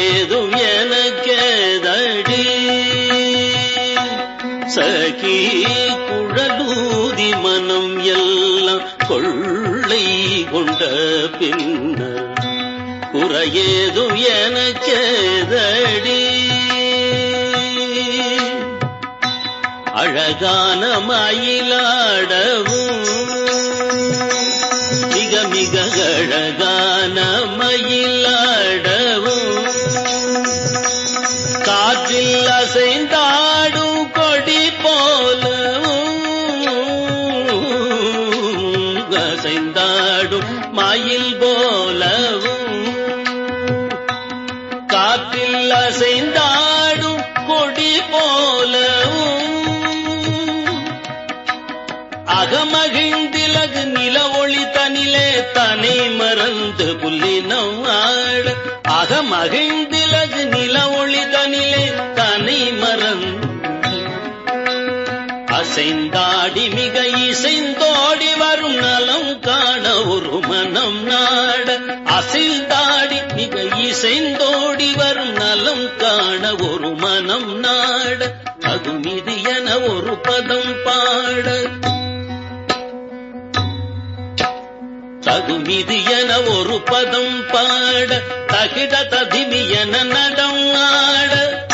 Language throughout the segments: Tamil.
குறையேதும் எனக்கேதடி சகி குழலூதி மனம் எல்லாம் கொள்ளை கொண்ட பின்னர் குறையேதும் எனக்கேதடி அழகான மயிலாடவும் மிக மிக அழகான மயிலாடவும் காற்றில் அசைந்தாடும் கொடி போலவும் அசைந்தாடும் மயில் போலவும் காற்றில் அசைந்தாடும் கொடி போலவும் அகமகிழ்ந்திலகு நில ஒளி தனிலே தனை மறந்து புல்லினம் ஆட அகமகிழ்ந்திலகு நில ஒளி தனிலே தனை மறந்து அசைந்தாடி மிக இசைந்தோடி வரும் நலம் காண ஒரு மனம் நாட அசைந்தாடி மிக இசைந்தோடி வரும் நலம் காண ஒரு மனம் நாட அது மீது என ஒரு பதம் பாட தகுமிது என ஒரு பதம் பாட தகிட ததிமி என நடம் ஆட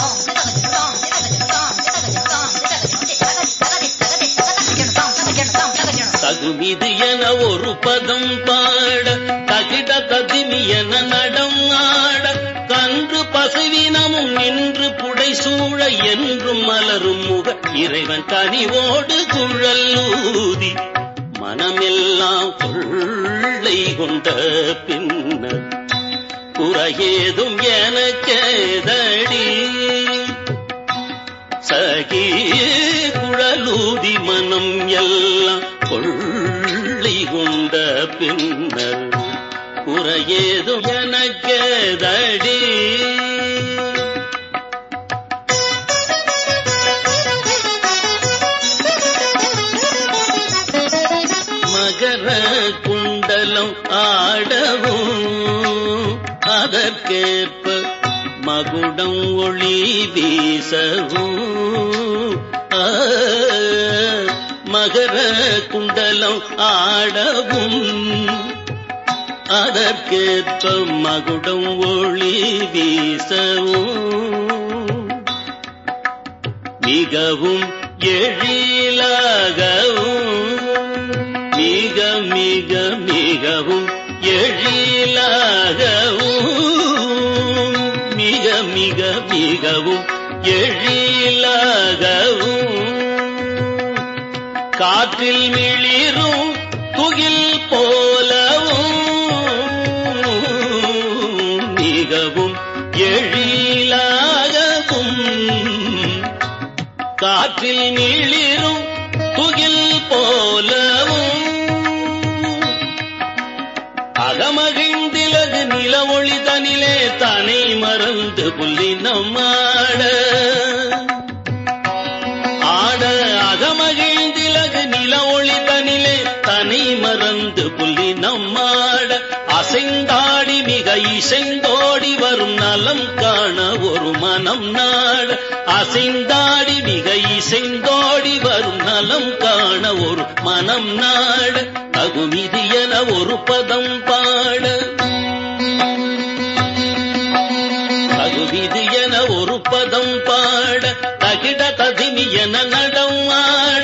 தகுமிது என ஒரு பதம் பாட தகிட ததிமி என நடம் ஆட கன்று பசுவினமும் நின்று புடை சூழ என்றும் மலரும் முக இறைவன் கனிவோடு குழலூதி மனமெல்லாம் கொள்ளை கொண்ட பின்னர் குறையேதும் எனக்கேதடி சகி குழலூதி மனம் எல்லாம் கொள்ளை கொண்ட பின்னர் குறையேதும் எனக்கேதடி மகர குண்டலம் ஆடவும் அதற்கேற்ப மகுடம் ஒளி வீசவும் ஆ, மகர குண்டலம் ஆடவும் அதற்கேற்ப மகுடம் ஒளி வீசவும் மிகவும் எழிலாகவும் மிக மிக மிகவும் எழிலாகவும் மிக மிக மிகவும் எழிலாகவும் காற்றில் மிளிரும் துகில் போலவும் மிகவும் எழிலாகவும் காற்றில் மிளிரும் துகில் போலவும் அகமகிழ்ந்திலகு நில ஒளி தனிலே தனை மறந்து புல்லினம் ஆட ஆட அகமகிழ்ந்திலகு நில ஒளி தனிலே தனை மறந்து புல்லினம் ஆட அசைந்தாடி மிக இசைந்தோடி வரும் நலம் காண ஒரு மனம் நாட அசைந்தாடி மிக இசைந்தோடி வரும் நலம் காண ஒரு மனம் நாட தகுமிதி என ஒரு பதம் பாட தகுவிதி என ஒரு பதம் பாட தகிட ததிமி என நடம் ஆட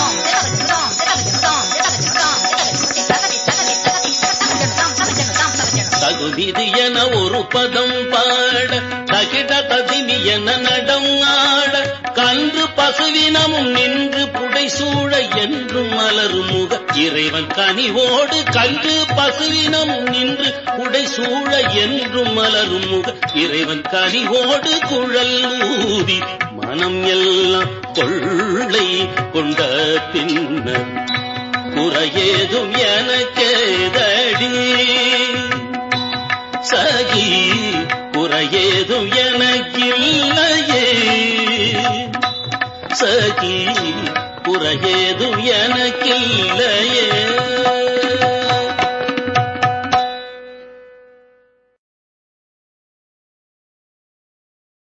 தகுவிதி என ஒரு பதம் பாட தகிட ததிமி என நடம் ஆட கன்று பசுவினமும் நின்று புடை சூழ என்றும் மலரும் முக இறைவன் கனிவோடு கன்று பசுவினமும் நின்று புடை சூழ என்றும் மலரும் முக இறைவன் கனிவோடு குழல் ஊதி மனம் எல்லாம் கொள்ளை கொண்ட பின்னர் குறையேதும் எனக்கேதடி சகி குறையேதும் எனக்கில்லையே சகி குறையேதும் எனக்கில்லையே